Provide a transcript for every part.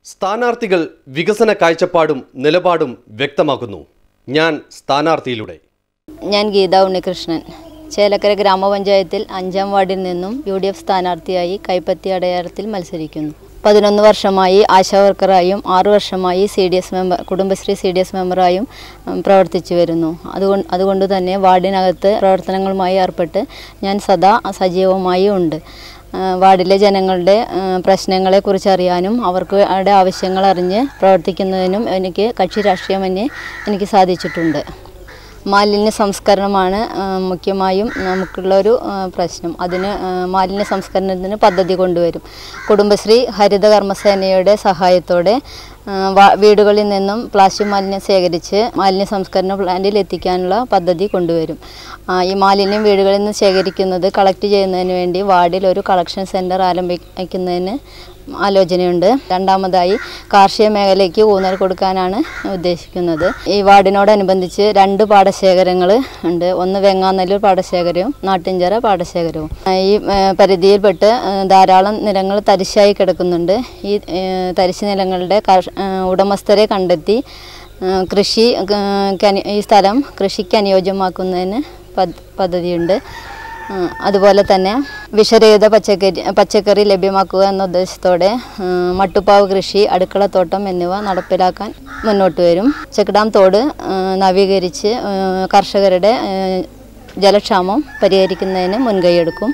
സ്ഥാനാർത്ഥികൾ വികസന കാഴ്ചപ്പാടും നിലപാടും വ്യക്തമാക്കുന്നു ഞാൻ സ്ഥാനാർത്ഥിയിലൂടെ ഞാൻ ഗീത ഉണ്ണികൃഷ്ണൻ ചേലക്കര ഗ്രാമപഞ്ചായത്തിൽ അഞ്ചാം വാർഡിൽ നിന്നും യു ഡി എഫ് സ്ഥാനാർത്ഥിയായി കൈപ്പത്തി അടയാളത്തിൽ മത്സരിക്കുന്നു പതിനൊന്ന് വർഷമായി ആശാ വർക്കറായും ആറു വർഷമായി C D S member Kudumbashree C D S മെമ്പറായും ഉം, പ്രവർത്തിച്ചു വരുന്നു അതുകൊണ്ട് അതുകൊണ്ട് തന്നെ വാർഡിനകത്ത് പ്രവർത്തനങ്ങളുമായി ഏർപ്പെട്ട് ഞാൻ സദാ സജീവമായി ഉണ്ട് ആ, വാർഡിലെ ജനങ്ങളുടെ ആ, പ്രശ്നങ്ങളെക്കുറിച്ച് അറിയാനും അവർക്ക് അവരുടെ ആവശ്യങ്ങൾ അറിഞ്ഞ് പ്രവർത്തിക്കുന്നതിനും എനിക്ക് കക്ഷി രാഷ്ട്രീയമന്യേ എനിക്ക് സാധിച്ചിട്ടുണ്ട് മാലിന്യ സംസ്കരണമാണ് ആ, മുഖ്യമായും നമുക്കുള്ളൊരു ആ, പ്രശ്നം അതിന് ആ, മാലിന്യ സംസ്കരണത്തിന് പദ്ധതി കൊണ്ടുവരും കുടുംബശ്രീ ഹരിത കർമ്മസേനയുടെ സഹായത്തോടെ ആ, വാ- വീടുകളിൽ നിന്നും പ്ലാസ്റ്റിക് മാലിന്യം ശേഖരിച്ച് മാലിന്യ സംസ്കരണ പ്ലാന്റിൽ എത്തിക്കാനുള്ള പദ്ധതി കൊണ്ടുവരും ആ, ഈ മാലിന്യം വീടുകളിൽ നിന്ന് ശേഖരിക്കുന്നത് കളക്ട് ചെയ്യുന്നതിന് വേണ്ടി വാർഡിൽ ഒരു കളക്ഷൻ സെൻറ്റർ ആരംഭിക്കുന്നതിന് ആലോചനയുണ്ട് രണ്ടാമതായി കാർഷിക മേഖലയ്ക്ക് ഊന്നൽ കൊടുക്കാനാണ് ഉദ്ദേശിക്കുന്നത് ഈ വാർഡിനോടനുബന്ധിച്ച് രണ്ട് പാടശേഖരങ്ങൾ ഉണ്ട് ഒന്ന് വെങ്ങാനല്ലൂർ പാടശേഖരവും നാട്ടിൻചിറ പാടശേഖരവും ആ, ഈ ആ, പരിധിയിൽപ്പെട്ട് ആ, ധാരാളം നിലങ്ങൾ തരിശായി കിടക്കുന്നുണ്ട് ഈ ആ, തരിശ് നിലങ്ങളുടെ കർഷ- ആ, ഉടമസ്ഥരെ കണ്ടെത്തി ആ, കൃഷി ആ, കനി- ഈ സ്ഥലം കൃഷിക്ക് അനുയോജ്യമാക്കുന്നതിന് പദ്ധ- പദ്ധതിയുണ്ട് ആ, അതുപോലെ തന്നെ വിഷരഹിത പച്ചക്കറി പച്ചക്കറി ലഭ്യമാക്കുക എന്ന ഉദ്ദേശത്തോടെ ആ, മട്ടുപ്പാവ് കൃഷി അടുക്കളത്തോട്ടം എന്നിവ നടപ്പിലാക്കാൻ മുന്നോട്ട് വരും ചെക്ക്ഡാം തോട് ആ, നവീകരിച്ച് ആ, കർഷകരുടെ ആ, ജലക്ഷാമം പരിഹരിക്കുന്നതിന് മുൻകൈയെടുക്കും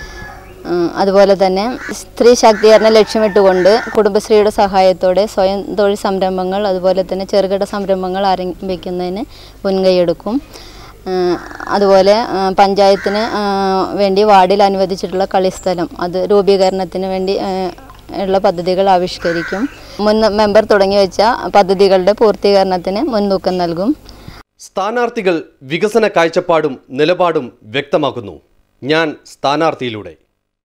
ആ, അതുപോലെ തന്നെ സ്ത്രീ ശാക്തീകരണം ലക്ഷ്യമിട്ടുകൊണ്ട് കുടുംബശ്രീയുടെ സഹായത്തോടെ സ്വയം തൊഴിൽ സംരംഭങ്ങൾ അതുപോലെ തന്നെ ചെറുകിട സംരംഭങ്ങൾ ആരംഭിക്കുന്നതിന് മുൻകൈയെടുക്കും ആ, അതുപോലെ ആ, പഞ്ചായത്തിന് ആ, വേണ്ടി വാർഡിൽ അനുവദിച്ചിട്ടുള്ള കളിസ്ഥലം അത് രൂപീകരണത്തിന് വേണ്ടി ആ, ഉള്ള പദ്ധതികൾ ആവിഷ്കരിക്കും മുൻ മെമ്പർ തുടങ്ങി വെച്ച പദ്ധതികളുടെ പൂർത്തീകരണത്തിന് മുൻതൂക്കം നൽകും സ്ഥാനാർത്ഥികൾ വികസന കാഴ്ചപ്പാടും നിലപാടും വ്യക്തമാക്കുന്നു ഞാൻ സ്ഥാനാർത്ഥിയിലൂടെ